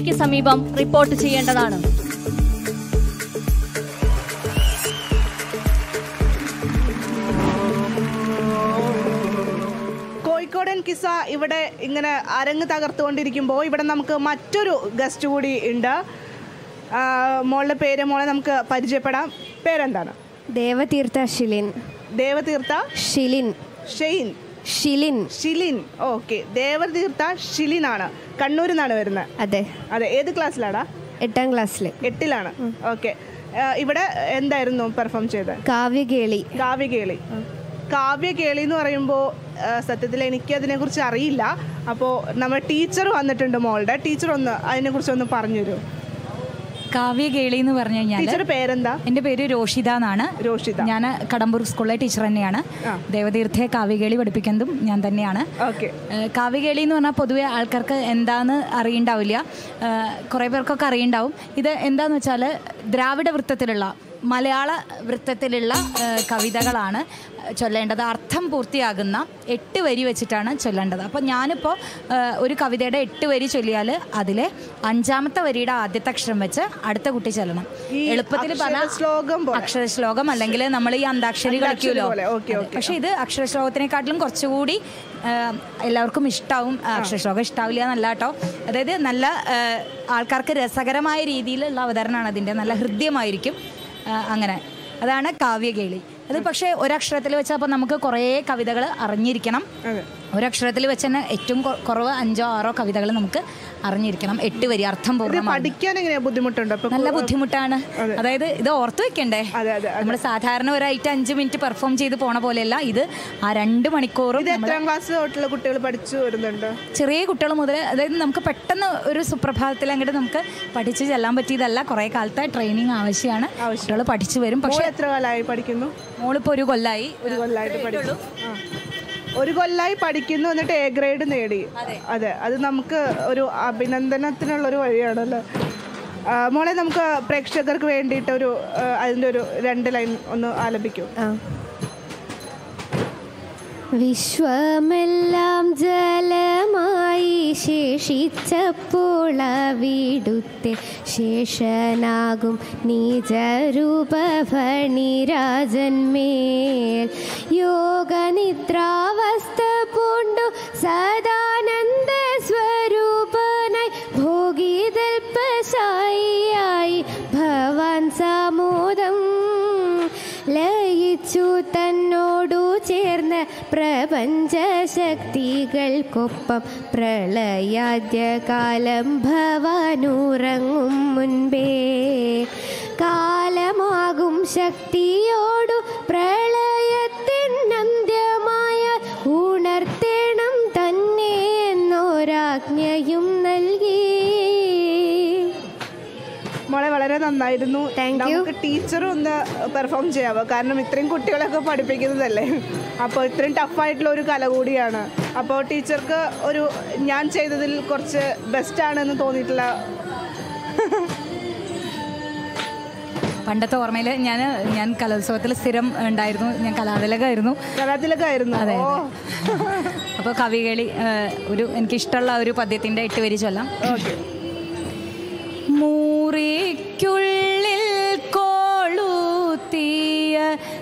സ്റ്റേഷനിലേക്ക് സമീപം റിപ്പോർട്ട് ചെയ്യേണ്ടതാണ് കോഴിക്കോടൻ കിസ ഇവിടെ ഇങ്ങനെ അരങ്ങ് തകർത്തുകൊണ്ടിരിക്കുമ്പോൾ ഇവിടെ നമുക്ക് മറ്റൊരു ഗസ്റ്റ് കൂടി ഉണ്ട് ആ, മോളുടെ പേര് മോളെ നമുക്ക് പരിചയപ്പെടാം പേരെന്താണ് ദേവതീർത്ഥ ഷിലിൻ ദേവതീർത്ഥ ഷിലിൻ ഷെയ്ൻ ഷിലിൻ ഷിലിൻ ഓക്കെ ദേവതീർത്ഥ ഷിലിനാണ് കണ്ണൂരിൽ നിന്നാണ് വരുന്നത് അതെ അതെ ഏത് ക്ലാസ്സിലാടാ എട്ടാം ക്ലാസ്സിൽ എട്ടിലാണ് ഓക്കെ ഇവിടെ എന്തായിരുന്നു പെർഫോം ചെയ്തത് കാവ്യകേളി കാവ്യകേളി കാവ്യകേളി എന്ന് പറയുമ്പോൾ സത്യത്തിൽ എനിക്ക് അതിനെക്കുറിച്ച് അറിയില്ല അപ്പോൾ നമ്മുടെ ടീച്ചർ വന്നിട്ടുണ്ട് മോളുടെ ടീച്ചർ ഒന്ന് അതിനെക്കുറിച്ച് ഒന്ന് പറഞ്ഞു തരുമോ കാവ്യകേളി എന്ന് പറഞ്ഞു കഴിഞ്ഞാൽ ടീച്ചർ പേരെന്താ എൻ്റെ പേര് രോഷിത എന്നാണ് രോഷിത ഞാൻ കടമ്പൂർ സ്കൂളിലെ ടീച്ചർ തന്നെയാണ് ആ. ദേവതീർത്ഥയെ കാവ്യകേളി പഠിപ്പിക്കുന്നതും ഞാൻ തന്നെയാണ് ഓക്കെ ഏഹ് കാവ്യകേളി എന്ന് പറഞ്ഞാൽ പൊതുവെ ആൾക്കാർക്ക് എന്താന്ന് അറിയണ്ടാവില്ല ഏഹ് കുറേ പേർക്കൊക്കെ അറിയണ്ടാവും ഇത് എന്താന്ന് വെച്ചാൽ ദ്രാവിഡ വൃത്തത്തിലുള്ള മലയാള വൃത്തത്തിലുള്ള ഏഹ് കവിതകളാണ് ചൊല്ലേണ്ടത് അർത്ഥം പൂർത്തിയാകുന്ന എട്ട് വരി വെച്ചിട്ടാണ് ചൊല്ലേണ്ടത് അപ്പോൾ ഞാനിപ്പോൾ ഏഹ് ഒരു കവിതയുടെ എട്ട് വരി ചൊല്ലിയാൽ അതിലെ അഞ്ചാമത്തെ വരിയുടെ ആദ്യത്തെ അക്ഷരം വെച്ച് അടുത്ത കുട്ടി ചൊല്ലണം ഈ എളുപ്പത്തിൽ പറഞ്ഞാൽ ശ്ലോകം പോലെ അക്ഷരശ്ലോകം അല്ലെങ്കിൽ നമ്മൾ ഈ അന്താക്ഷരി കളിക്കുമല്ലോ പോലെ, ഓക്കേ, അതെ. ഓക്കേ. പക്ഷെ ഇത് അക്ഷരശ്ലോകത്തിനെക്കാട്ടിലും കുറച്ചുകൂടി ആ, എല്ലാവർക്കും ഇഷ്ടാവും ആ, അക്ഷരശ്ലോകം ഇഷ്ടാവില്ല എന്നല്ല കേട്ടോ അതായത് നല്ല ആ, ആൾക്കാർക്ക് രസകരമായ രീതിയിലുള്ള അവതരണമാണ് അതിൻ്റെ നല്ല ഹൃദ്യമായിരിക്കും ആ, അങ്ങനെ അതാണ് കാവ്യകേളി അത് പക്ഷേ ഒരക്ഷരത്തിൽ വെച്ചാൽ അപ്പോൾ നമുക്ക് കുറേ കവിതകൾ അറിഞ്ഞിരിക്കണം അതെ ഒരക്ഷരത്തിൽ വെച്ച് തന്നെ ഏറ്റവും കൊ- കുറവ് അഞ്ചോ ആറോ കവിതകൾ നമുക്ക് അറിഞ്ഞിരിക്കണം എട്ട് വരി അർത്ഥം ഇത് പൂർണ്ണമാണ് പഠിക്കാൻ എങ്ങനെയാ ബുദ്ധിമുട്ടുണ്ടോ ഇപ്പൊ നല്ല ബുദ്ധിമുട്ടാണ് അതായത് ഇത് ഓർത്ത് വെക്കണ്ടേ അതെ അതെ നമ്മൾ സാധാരണ ഒരായിട്ട് അഞ്ച് മിനിറ്റ് പെർഫോം ചെയ്ത് പോണ പോലെയല്ല ഇത് ആ രണ്ട് മണിക്കൂറും ഇത് നമ്മള് എത്രാം ക്ലാസ് തൊട്ടുള്ള കുട്ടികൾ പഠിച്ചു വരുന്നുണ്ട് ചെറിയ കുട്ടികൾ മുതൽ അതായത് നമുക്ക് പെട്ടെന്ന് ഒരു സുപ്രഭാതത്തിൽ അങ്ങോട്ട് നമുക്ക് പഠിച്ച് ചെല്ലാൻ പറ്റിയതല്ല കുറേ കാലത്തെ ട്രെയിനിങ് ആവശ്യമാണ് കുട്ടികൾ പഠിച്ചു വരും മോൾ പക്ഷെ എത്ര കാലമായി പഠിക്കുന്നു മോളിപ്പോൾ ഒരു കൊല്ലായി ഒരു കൊല്ലമായിട്ട് പഠിക്കുന്നു ആ. ഒരു കൊല്ലായി പഠിക്കുന്നു എന്നിട്ട് എ ഗ്രേഡ് നേടി അതെ അത് നമുക്ക് ഒരു അഭിനന്ദനത്തിനുള്ള ഒരു വഴിയാണല്ലോ ആ, മോളെ നമുക്ക് പ്രേക്ഷകർക്ക് വേണ്ടിയിട്ട് ഒരു ആ, അതിന്റെ ഒരു രണ്ട് ലൈൻ ഒന്ന് ആലപിക്കൂ ആ വിശ്വമെല്ലാം ജലമായി ശേഷിച്ചപ്പോൾ അവിടുത്തെ ശേഷനാകും നീചരൂപഫണിരാജന്മേൽ യോഗനിദ്രാവസ്ഥ പൂണ്ടു സദാനന്ദ സ്വരൂപനായി ഭോഗീതൽപശായിയായി ഭവാൻ സാമോദം ലയിച്ചു തന്നോടു ചേർന്ന് പ്രപഞ്ചശക്തികൾക്കൊപ്പം പ്രളയാദ്യകാലം ഭവാനുറങ്ങും മുൻപേ കാലമാകും ശക്തിയോടു പ്രളയത്തിൻ അന്ത്യമായ ഉണർത്തേണം തന്നെ എന്നൊരാജ്ഞയും നൽകി മോളെ വളരെ നന്നായിരുന്നു Thank you. നമുക്ക് ടീച്ചറും ഒന്ന് പെർഫോം ചെയ്യാമോ കാരണം ഇത്രയും കുട്ടികളൊക്കെ പഠിപ്പിക്കുന്നതല്ലേ അപ്പോൾ ഇത്രയും ടഫായിട്ടുള്ള ഒരു കല കൂടിയാണ് അപ്പോൾ ടീച്ചർക്ക് ഒരു ഞാൻ ചെയ്തതിൽ കുറച്ച് ബെസ്റ്റ് ആണെന്ന് തോന്നിയിട്ടുള്ള പണ്ടത്തെ ഓർമ്മയിൽ ഞാൻ ഞാൻ കലോത്സവത്തിൽ സ്ഥിരം ഉണ്ടായിരുന്നു ഞാൻ കലാതിലകമായിരുന്നു കലാത്തിലൊക്കെയായിരുന്നു അതെ, ഓ അപ്പോൾ കവികളി ഏഹ്, ഒരു എനിക്കിഷ്ടമുള്ള ഒരു പദ്യത്തിൻ്റെ എട്ട് വരി ചൊല്ലാം ഓക്കെ മുറിക്കുള്ളിൽ കൊളുത്തിയ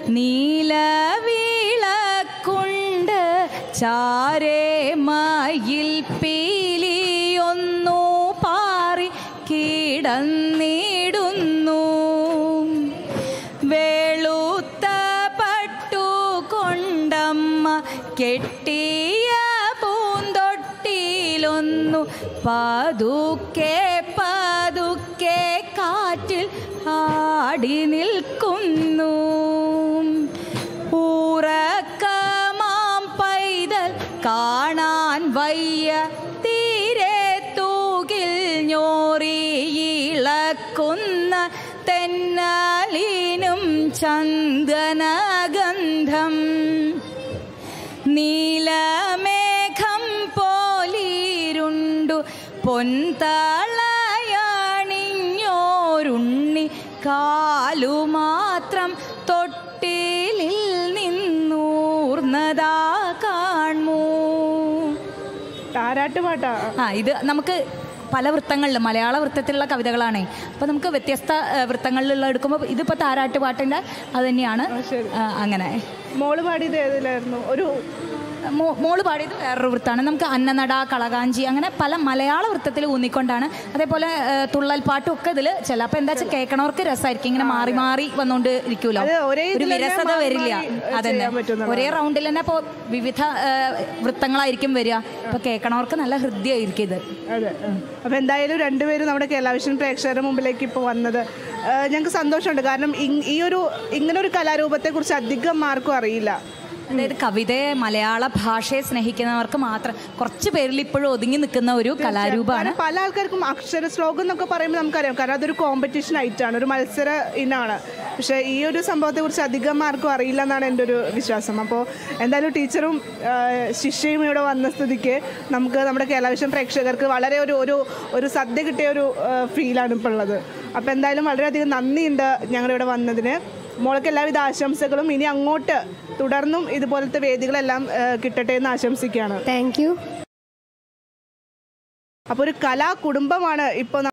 നീലവിളക്കുണ്ട് ചാരേ മയിൽ പീലിയൊന്നു പാറി കിടന്നിടുന്നു വെളുത്ത പട്ടു കൊണ്ടമ്മ കെട്ടിയ പൂന്തൊട്ടിലൊന്നു പതുക്കെ പതുക്കെ കാറ്റിൽ ആടി നിൽക്കുന്നു ഉറക്കമാം പൈതൽ കാണാൻ വയ്യ തീരെ തൂകിൽ ഞോറിയിളക്കുന്ന തെന്നാലിനും ചന്ദനഗന്ധം നീലമേഘം പോലിരുണ്ടു പൊൻതളയണിഞ്ഞോരുണ്ണി കാലുമാത്രം തൊട്ടിലിൽ നിന്നൂർന്നതാ കാണൂ താരാട്ട് പാട്ടാ ആ ഇത് നമുക്ക് പല വൃത്തങ്ങളിലും മലയാള വൃത്തത്തിലുള്ള കവിതകളാണേ അപ്പോൾ നമുക്ക് വ്യത്യസ്ത ആ, വൃത്തങ്ങളിലുള്ള എടുക്കുമ്പോൾ ഇതിപ്പോൾ താരാട്ട് പാട്ടിൻ്റെ അത് തന്നെയാണ് ആ, അങ്ങനെ മോള് പാടിയത് ഏതിലായിരുന്നു ഒരു മോ- മോള് പാടിയത് വേറൊരു വൃത്താണ് നമുക്ക് അന്നനട കളകാഞ്ചി അങ്ങനെ പല മലയാള വൃത്തത്തിൽ ഊന്നിക്കൊണ്ടാണ് അതേപോലെ ആ, തുള്ളൽ പാട്ടും ഒക്കെ ഇതിൽ ചില അപ്പോൾ എന്താ വെച്ചാൽ കേൾക്കണവർക്ക് രസമായിരിക്കും ഇങ്ങനെ മാറി മാറി വന്നുകൊണ്ട് ഇരിക്കുമല്ലോ അത് ഒരേ ഒരു ഇതിൽ തന്നെ വിരസത മാറി വരില്ല മാറി, ഏ, അതന്നെ ചെയ്യാൻ പറ്റുന്നതാണ്. ഒരേ റൗണ്ടിൽ തന്നെ ഇപ്പോൾ വിവിധ ആ, വൃത്തങ്ങളായിരിക്കും വരിക അപ്പോൾ കേൾക്കണവർക്ക് നല്ല ഹൃദയമായിരിക്കും ഇത് അതെ അപ്പോൾ എന്തായാലും രണ്ടുപേരും നമ്മുടെ കേരളവിഷൻ പ്രേക്ഷകരുടെ മുമ്പിലേക്ക് ഇപ്പോൾ വന്നത് ആ, ഞങ്ങൾക്ക് സന്തോഷമുണ്ട് കാരണം ഇങ്- ഈ ഒരു ഇങ്ങനെ ഒരു കലാരൂപത്തെക്കുറിച്ച് അധികം ആർക്കും അറിയില്ല അതായത് കവിതയെ മലയാള ഭാഷയെ സ്നേഹിക്കുന്നവർക്ക് മാത്രം കുറച്ച് പേരിൽ ഇപ്പോഴും ഒതുങ്ങി നിൽക്കുന്ന ഒരു കലാരൂപമാണ് കാരണം പല ആൾക്കാർക്കും അക്ഷര ശ്ലോകം എന്നൊക്കെ പറയുമ്പോൾ നമുക്കറിയാം കാരണം അതൊരു കോമ്പറ്റീഷൻ ആയിട്ടാണ് ഒരു മത്സര ഇനാണ് പക്ഷേ ഈ ഒരു സംഭവത്തെക്കുറിച്ച് അധികം ആർക്കും അറിയില്ല എന്നാണ് എൻ്റെ ഒരു വിശ്വാസം അപ്പോൾ എന്തായാലും ടീച്ചറും ആ, ശിഷ്യയും ഇവിടെ വന്ന സ്ഥിതിക്ക് നമുക്ക് നമ്മുടെ കേരളവിഷൻ പ്രേക്ഷകർക്ക് വളരെ ഒരു ഒരു ഒരു സദ്യ കിട്ടിയ ഒരു ഫീലാണ് ഇപ്പോൾ ഉള്ളത് അപ്പോൾ എന്തായാലും വളരെയധികം നന്ദിയുണ്ട് ഞങ്ങളിവിടെ വന്നതിന് മോൾക്ക് എല്ലാവിധ ആശംസകളും ഇനി അങ്ങോട്ട് തുടർന്നും ഇതുപോലത്തെ വേദികളെല്ലാം ആ, കിട്ടട്ടെ എന്ന് ആശംസിക്കുകയാണ് താങ്ക് യു അപ്പോൾ ഒരു കലാ കുടുംബമാണ് ഇപ്പോൾ